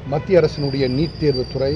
மத்திய அரசினுடைய நீட் தேர்வுத்துறை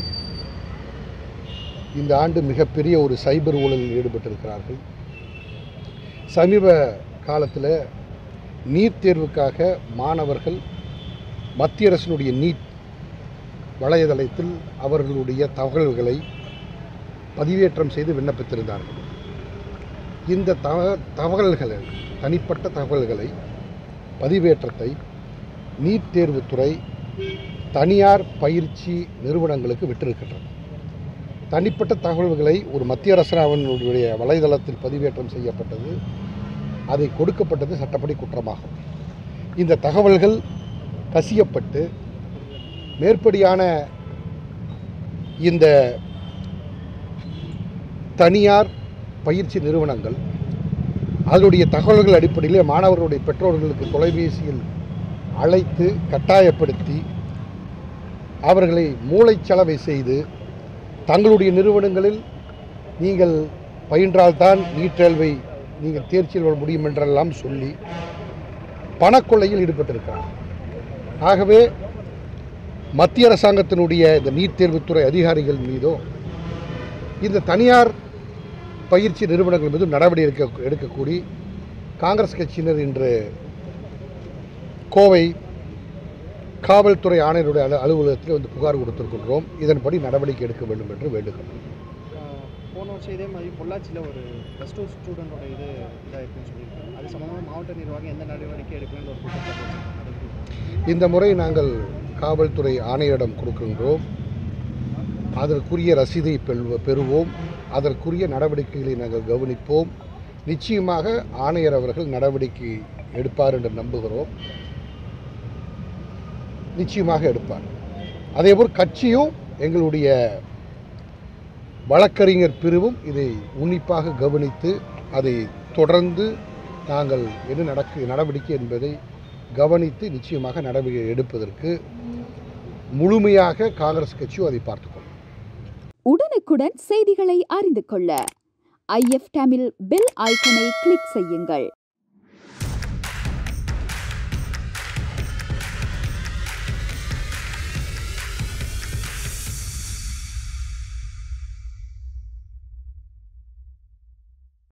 இந்த ஆண்டு மிகப்பெரிய ஒரு சைபர் ஊழலில் ஈடுபட்டிருக்கிறார்கள் சமீப காலத்தில் நீட் தேர்வுக்காக மாணவர்கள் மத்திய அரசினுடைய நீட் வலைதளத்தில் அவர்களுடைய தகவல்களை பதிவேற்றம் செய்து விண்ணப்பித்திருந்தார்கள் இந்த தக தகவல்களை தனிப்பட்ட தகவல்களை பதிவேற்றத்தை நீட் தேர்வுத்துறை தனியார் பயிற்சி நிறுவனங்களுக்கு விட்டிருக்கின்றன தனிப்பட்ட தகவல்களை ஒரு மத்திய அரசாங்கனுடைய வலைதளத்தில் பதிவேற்றம் செய்யப்பட்டது அதை கொடுக்கப்பட்டது சட்டப்படி குற்றமாகும் இந்த தகவல்கள் கசியப்பட்டு மேற்படியான இந்த தனியார் பயிற்சி நிறுவனங்கள் அதனுடைய தகவல்கள் அடிப்படையிலே மாணவர்களுடைய பெற்றோர்களுக்கு தொலைபேசியில் அழைத்து கட்டாயப்படுத்தி அவர்களை மூளைச்சலவை செய்து தங்களுடைய நிறுவனங்களில் நீங்கள் பயின்றால்தான் நீட் தேர்வை நீங்கள் தேர்ச்சியில் வர முடியும் என்றெல்லாம் சொல்லி பணக்கொள்ளையில் ஈடுபட்டிருக்கிறார் ஆகவே மத்திய அரசாங்கத்தினுடைய இந்த நீட் தேர்வுத்துறை அதிகாரிகள் மீதோ இந்த தனியார் பயிற்சி நிறுவனங்கள் மீதும் நடவடிக்கை எடுக்க எடுக்கக்கூடி காங்கிரஸ் கட்சியினர் இன்று கோவை காவல்துறை ஆணையருடைய அலு அலுவலகத்தில் வந்து புகார் கொடுத்திருக்கின்றோம் இதன்படி நடவடிக்கை எடுக்க வேண்டும் என்று வேண்டுகிறோம் ஆஹ் போன வருஷம் இதே மாதிரி பொள்ளாச்சியில் ஒரு ப்ளஸ் டூ ஸ்டூடெண்டோட இது இதாகிருக்குன்னு சொல்லியிருக்காங்க அது சம்மந்தமாக மாவட்ட நிர்வாகம் எந்த நடவடிக்கை எடுக்கணும்னு ஒரு குற்றச்சாட்டு வச்சிருக்காங்க. அதை எப்படி இந்த முறை நாங்கள் காவல்துறை ஆணையரிடம் கொடுக்கின்றோம் அதற்குரிய ரசீதை பெறுவ- பெறுவோம் அதற்குரிய நடவடிக்கைகளை நாங்கள் கவனிப்போம் நிச்சயமாக ஆணையர் அவர்கள் நடவடிக்கை எடுப்பார் என்று நம்புகிறோம் நிச்சயமாக எடுப்பார் அதேபோல் கட்சியும் எங்களுடைய வழக்கறிஞர் பிரிவும் இதை உன்னிப்பாக கவனித்து அதை தொடர்ந்து நாங்கள் என்ன நடக்கு நடவடிக்கை என்பதை கவனித்து நிச்சயமாக நடவடிக்கை எடுப்பதற்கு முழுமையாக காங்கிரஸ் கட்சியும் அதை பார்த்துக்கொள்ளும் உடனுக்குடன் செய்திகளை அறிந்து கொள்ள ஐஎஃப் தமிழ் பெல் ஐக்கனை கிளிக் செய்யுங்கள்